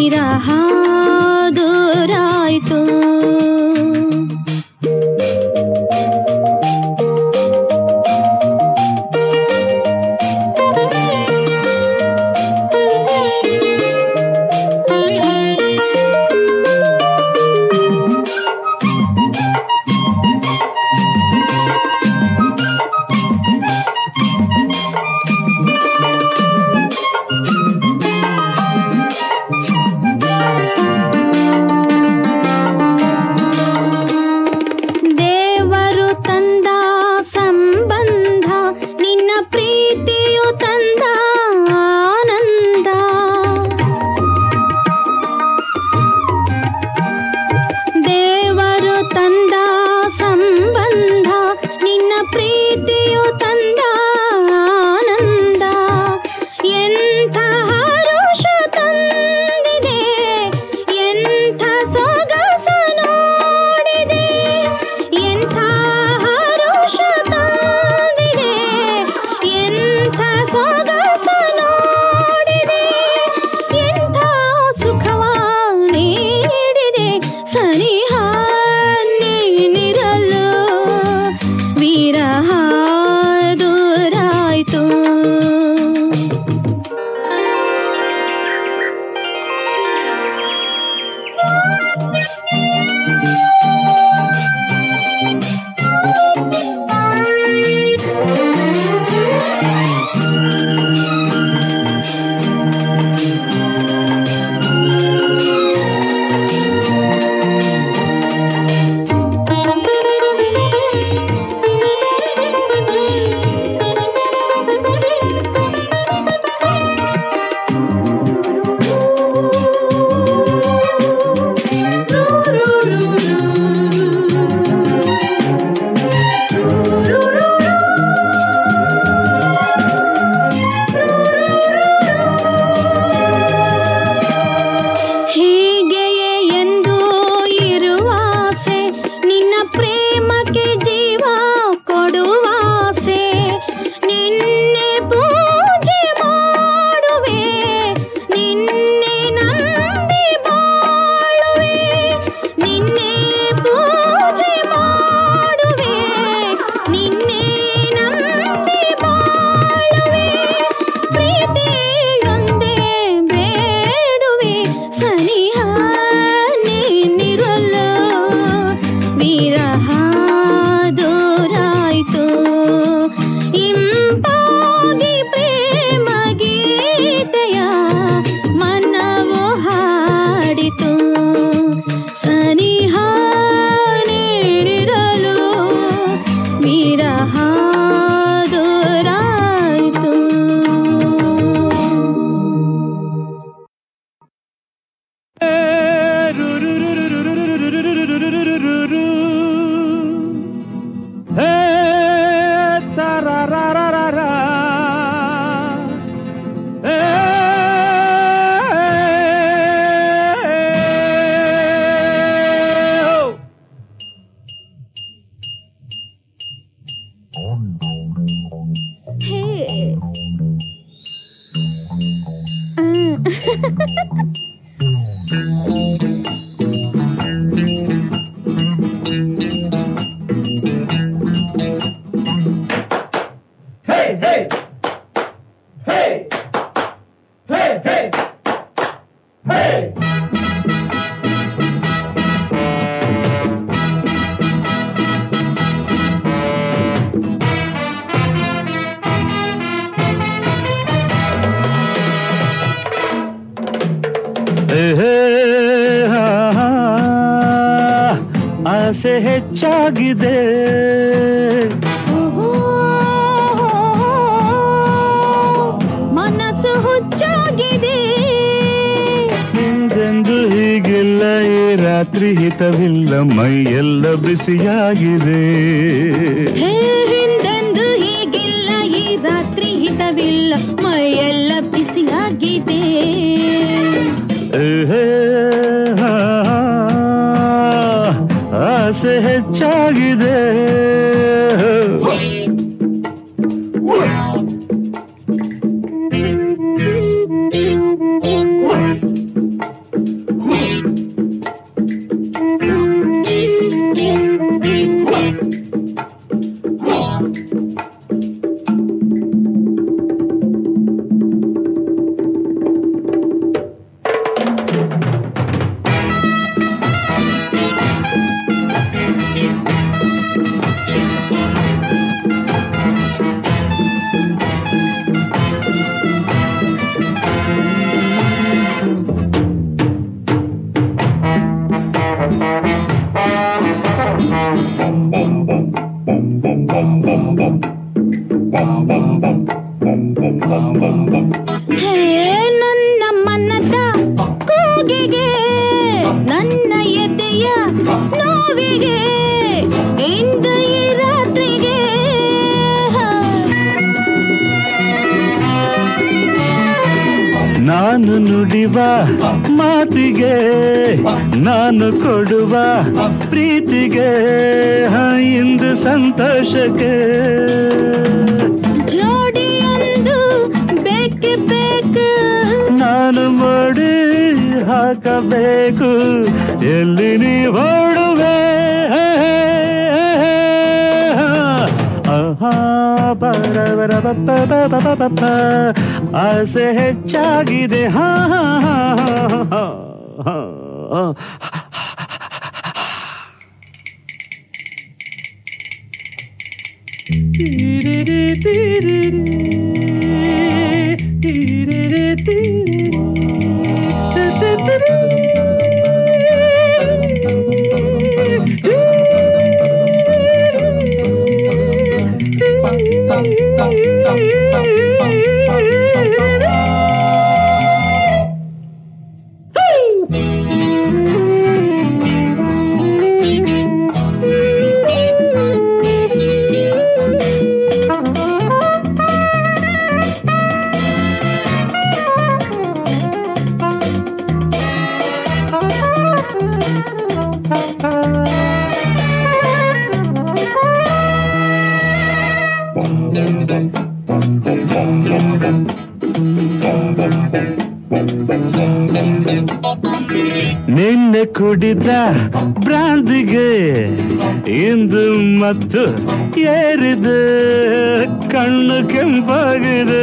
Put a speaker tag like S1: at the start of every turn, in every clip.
S1: ವಿರಹ ದೂರಾಯ್ತು ದೇವರು ತಂದ ಸಂಬಂಧ ನಿನ್ನ ಪ್ರೀತಿಯು ತಂದ ಆನಂದ ದೇವರು ತಂದ ಸಂಬಂಧ ನಿನ್ನ ಪ್ರೀತಿಯು ತಂದ ಆನಂದ ಎಂಥ ಹರುಷ ತಂದಿದೆ ಎಂಥ ಸೊಗಸ ನೋಡಿದೆ ಎಂಥ ಹರುಷ ತಂದಿದೆ ಎಂಥ ಸೊಗಸ ನೋಡಿದೆ ಎಂಥ ಸುಖವ ನೀಡಿದೆ ಸನಿಹ ನೀನಿರಲು ವಿರಹ ದೂರಾಯ್ತು ಹೀಗೆಯೇ ಎಂದು ಇರುವಾಸೆ ನಿನ್ನ ಪ್ರೇಮಕ್ಕೆ ಜೀವ ಕೊಡುವಾಸೆ ನಿನ್ನೆ ಪೂಜೆ ಮಾಡುವೆ ನಿನ್ನೆ ನಂಬಿ ಬಾಳುವೆ ನಿನ್ನೆ ಪೂಜೆ ಮಾಡುವೆ ನಿನ್ನೆ ನಂಬಿ ಬಾಳುವೆ ಪ್ರೀತಿಯೊಂದೇ ಬೇಡುವೆ ಸನಿಹ ನೀನಿರಲು ವಿರಹ ದೂರಾಯ್ತು ಇಂಪಾಗಿ ಪ್ರೇಮ ಗೀತೆಯ ಮನವು ಹಾಡಿತು ಸನಿಹ ನೀನಿರಲು ವಿರಹ ದೂರಾಯ್ತು ಹೇ
S2: Hey, hey! Hey! Hey, hey! Hey!
S3: ಆಸೆ ಹೆಚ್ಚಾಗಿದೆ
S1: ಮನಸ್ಸು ಹುಚ್ಚಾಗಿದೆ
S3: ಹಿಂದೆಂದು ಹೀಗಿಲ್ಲ ಈ ರಾತ್ರಿ ಹಿತವಿಲ್ಲ ಮೈಯೆಲ್ಲ ಬಿಸಿಯಾಗಿದೆ
S1: ಹೇ ಹಿಂದೆಂದು ಹೀಗಿಲ್ಲ ಈ ರಾತ್ರಿ ಹಿತವಿಲ್ಲ ಮೈಯೆಲ್ಲ ಬಿಸಿಯಾಗಿದೆ
S3: ಏಹೇ, ಹಾ, ಆಸೆ ಹೆಚ್ಚಾಗಿದೆ ನುಡಿವ ಮಾತಿಗೆ ನಾನು ಕೊಡುವ ಪ್ರೀತಿಗೆ ಹ, ಇಂದು ಸಂತೋಷಕ್ಕೆ
S1: ಜೋಡಿಯೊಂದು ಬೇಕೆ ಬೇಕು
S3: ನಾನು ಮಾಡಿ ಹಾಕಬೇಕು ಎಲ್ಲಿ ನೀ ಹೊಡುವೆ ಆಹಾ, ಬರ ಬರ ಬಪ್ಪ ಬಪ ಬಪ ಆಸೆ ಹೆಚ್ಚಾಗಿದೆ ಹಾ ಹಾ, ಹಾ, ಹಾ, ಹಾ. ನಿನ್ನೆ ಕುಡಿದ ಬ್ರಾಂದಿಗೆ ಇಂದು ಮತ್ತು ಏರಿದೆ ಕಣ್ಣು ಕೆಂಪಾಗಿದೆ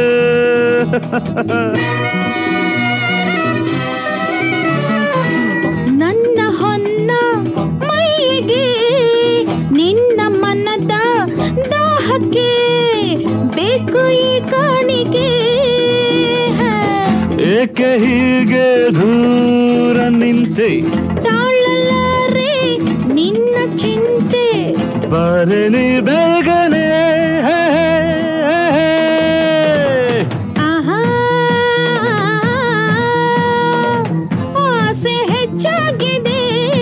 S1: ನನ್ನ ಹೊನ್ನ ಮೈಗೆ ನಿನ್ನ ಮನದ ದಾಹಕ್ಕೆ ಬೇಕು ಈ ಕಾಣಿಕೆ
S3: ಏಕೆ ಹೀಗೆ ದೂರ ನಿಂತೆ
S1: ತಾಳಲಾರೆ ನಿನ್ನ ಚಿಂತೆ
S3: ಬರಲಿ ಬೇಗನೆ
S1: ಆಹಾ ಆಸೆ ಹೆಚ್ಚಾಗಿದೆ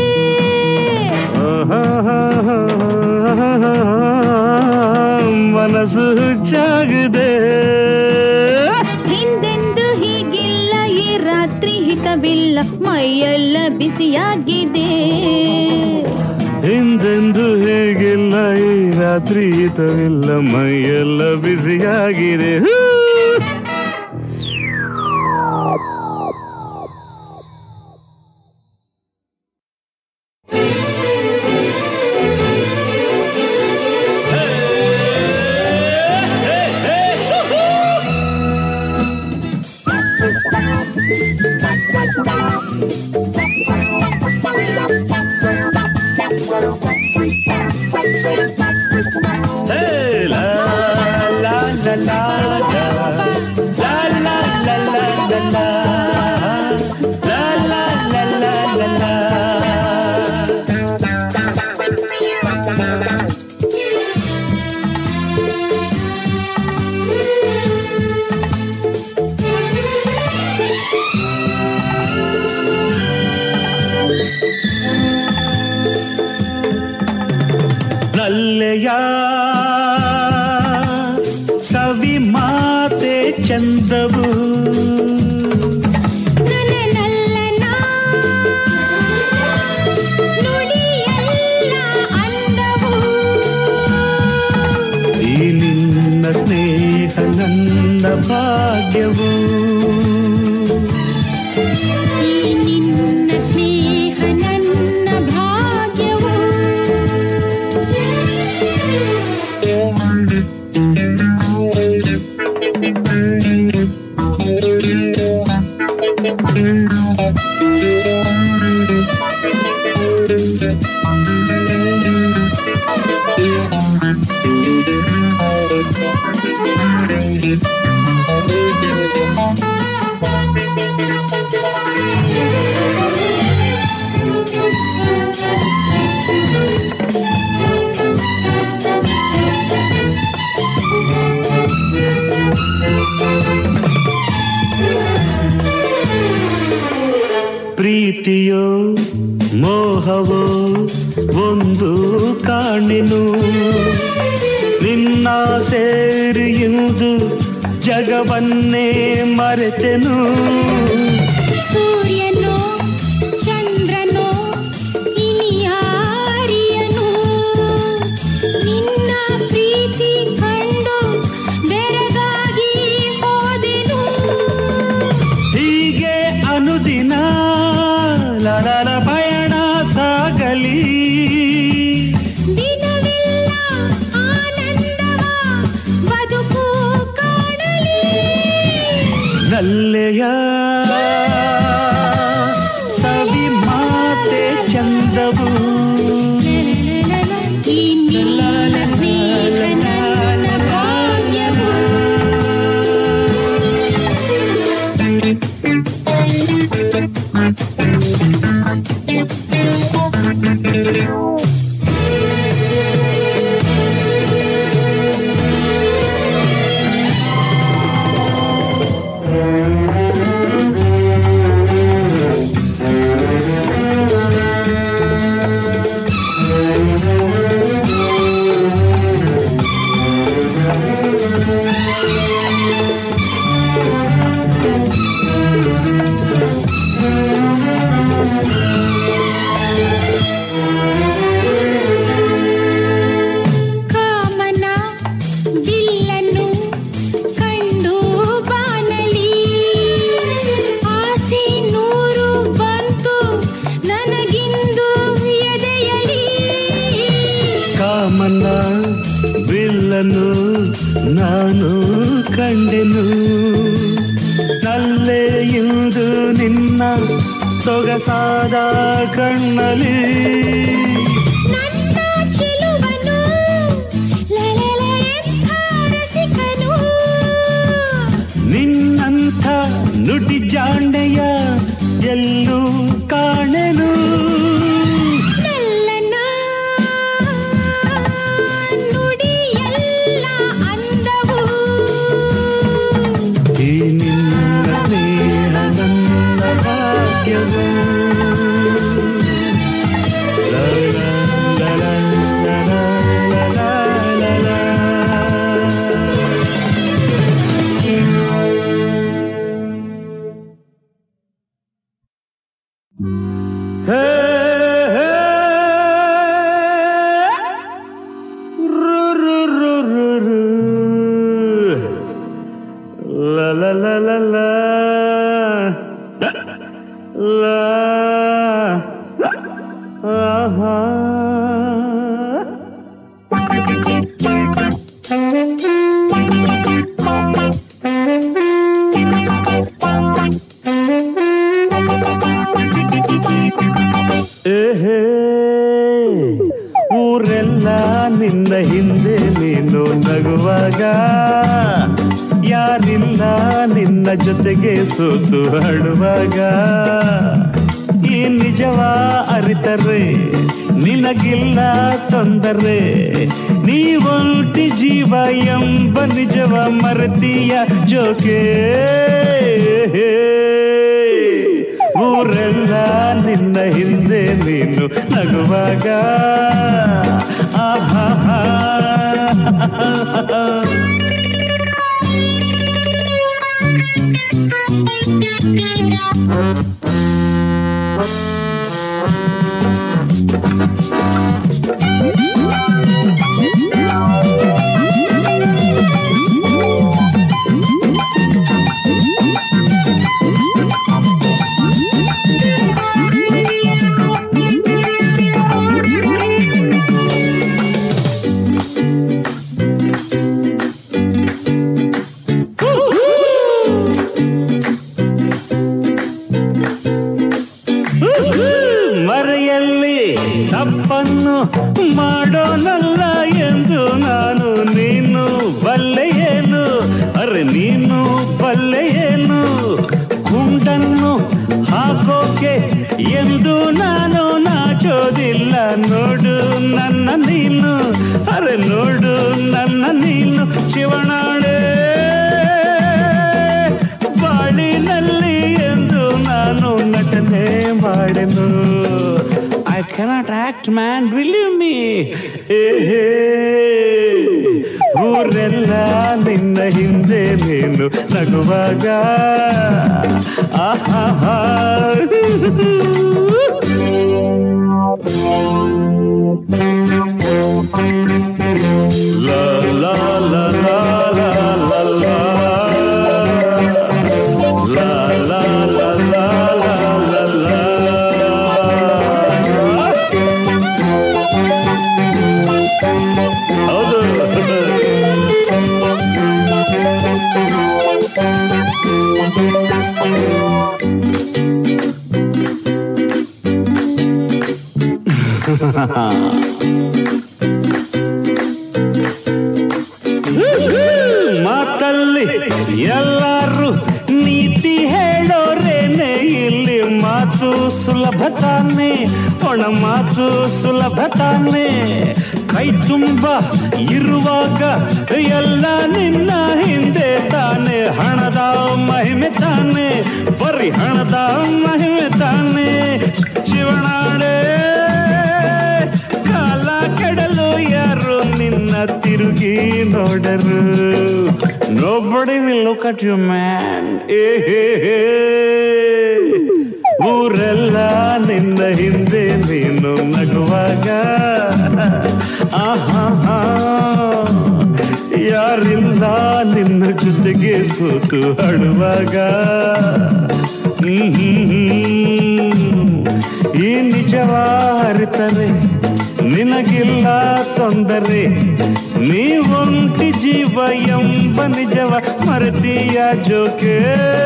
S3: ಮನಸ್ಸು ಹುಚ್ಚಾಗಿದೆ
S1: ಹಿಂದೆಂದು ಹೀಗಿಲ್ಲ ಈ ರಾತ್ರಿ ಹಿತವಿಲ್ಲ ಮೈಯೆಲ್ಲ ಬಿಸಿಯಾಗಿದೆ
S3: ಹಿಂದೆಂದು ಹೇಗಿಲ್ಲ ಈ ರಾತ್ರಿ ಹಿತವಿಲ್ಲ ಮೈಯೆಲ್ಲ ಬಿಸಿಯಾಗಿದೆ ಹೂ! Hey, la, la, la, la, la. La, la, la, la, la, la. La, la, la, la, la, la. ನಲ್ಲೆಯ ಸವಿ ಮಾತೆ ಚಂದವು
S1: ನನ್ನನಲ್ಲನ ನುಡಿಯೆಲ್ಲ ಅಂದವು
S3: ಈ ನಿನ್ನ ಸ್ನೇಹ ನನ್ನ ಭಾಗ್ಯವು
S1: ಈ ನಿನ್ನ ಸ್ನೇಹ ನನ್ನ ಭಾಗ್ಯವು
S3: ಪ್ರೀತಿಯೋ ಮೋಹವೋ ಒಂದು ಕಾಣೆನು ನಿನ್ನ ಸೇರಿ ಇಂದು ಜಗವನ್ನೇ ಮರೆತೆನು ಲಲ ಪಯಣ ಸಾಗಲಿ
S1: ದಿನವೆಲ್ಲ ಆನಂದವ ಬದುಕು ಕಾಣಲಿ
S3: ನಲ್ಲೆಯ ಸವಿ ಮಾತೆ ಚಂದವು
S1: ಈ ನಿನ್ನ ಸ್ನೇಹ ನನ್ನ ಭಾಗ್ಯವು ಕಾಮನ ಬಿಲ್ಲನ್ನು ಕಂಡು ಬಾನಲಿ ಆಸೆ ನೂರು ಬಂತು ನನಗಿಂದು ಎದೆಯಲಿ
S3: ಕಾಮನ ಬಿಲ್ಲನು ನಾನು ಕಂಡೆನು ನಲ್ಲೆ ಇಂದು ನಿನ್ನ ಸೊಗಸಾದ ಕಣ್ಣಲಿ
S1: ನನ್ನ ಚೆಲುವನು ಲಲಲೆಂಥ ರಸಿಕನು
S3: ನಿನ್ನಂಥ ನುಡಿ ಜಾಂಡೆಯ ಎಲ್ಲೂ ಕಾಣೆನು
S1: ನಲ್ಲನ ನುಡಿಯೆಲ್ಲ ಅಂದವು
S3: ಈ ನಿನ್ನ ಸ್ನೇಹ ನನ್ನ ಭಾಗ್ಯವು ಲ ಲ ಲ ಲ ಲ ಲ ಲ ಲ ಲ. ಹೇ ಹೇ ರು ರು ರು ರು ರು. La la la la la. La. Aha. ಏಹೇ ಊರೆಲ್ಲ ನಿನ್ನ ಹಿಂದೆ ನೀನು ನಗುವಾಗ ಯಾರಿಲ್ಲ ನಿನ್ನ ಜೊತೆಗೆ ಸೋತು ಹಾಡುವಾಗ ಈ ನಿಜವ ಅರಿತರೆ ನಿನಗಿಲ್ಲ ತೊಂದರೆ ನೀವೊಂಟಿ ಜೀವ ಎಂಬ ನಿಜವ ಮರೆತೀಯ ಜೋಕೆ ಊರೆಲ್ಲ ನಿನ್ನ ಹಿಂದೆ ನೀನು ನಗುವಾಗ ಆಹಾ ಮರೆಯಲ್ಲಿ ತಪ್ಪನ್ನು ಮಾಡೋನಲ್ಲ ಎಂದು ನಾನು ನೀನು ಬಲ್ಲೆಯೇನು ಅರೆ ನೀನು ಬಲ್ಲೆಯೇನು ಗುಂಡನ್ನು ಹಾಕೋಕೆ ಎಂದು ನಾನು ನಾಚೋದಿಲ್ಲ ನೋಡು ನನ್ನ ನೀನು ಅರೆ ನೋಡು ನನ್ನ ನೀನು ಶಿವನಾಡೆ ಬಾಳಿನಲ್ಲಿ ಎಂದು ನಾನು ನಟನೆ ಮಾಡೆನು I cannot act man believe me ಊರೆಲ್ಲ ನಿನ್ನ ಹಿಂದೆ ನೀನು ನಗುವಾಗ ಆಹಾ La la la la la la la. La la la la la la la. ಮಾತಲ್ಲಿ ಎಲ್ಲಾರು ನೀತಿ ಹೇಳೋರೇನೆ ಇಲ್ಲಿ ಮಾತು ಸುಲಭ ತಾನೆ ಒಣ ಮಾತು ಸುಲಭ ತಾನೆ ಕೈ ತುಂಬ ಇರುವಾಗ ಎಲ್ಲ ನಿನ್ನ ಹಿಂದೆ ತಾನೆ ಹಣದ ಮಹಿಮೆ ತಾನೆ ಬರೀ ಹಣದ ಮಹಿಮೆ ತಾನೆ ಶಿವನಾಡೆ ಕಾಲ ಕೆಡಲು ಯಾರು ನಿನ್ನ ತಿರುಗಿ ನೋಡರು nobody will look at you man ಏ ಹೇ ಹೇ. ಊರೆಲ್ಲ ನಿನ್ನ ಹಿಂದೆ ನೀನು ನಗುವಾಗ ಆಹಾ ಯಾರಿಲ್ಲ ನಿನ್ನ ಜೊತೆಗೆ ಸೋತು ಅಳುವಾಗ ಹ್ಮ್ ಹ್ಮ್ ಹ್ಮ್. ಈ ನಿಜವಾರಿತರೆ ನಿನಗಿಲ್ಲ ತೊಂದರೆ ನೀವೊಂಟಿ ಜೀವ ಎಂಬ ನಿಜವ ಮರೆತೀಯ ಜೋಕೆ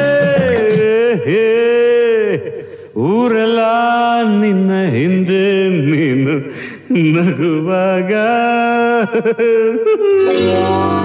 S3: ಊರೆಲ್ಲ ನಿನ್ನ ಹಿಂದೆ ನೀನು ನಗುವಾಗ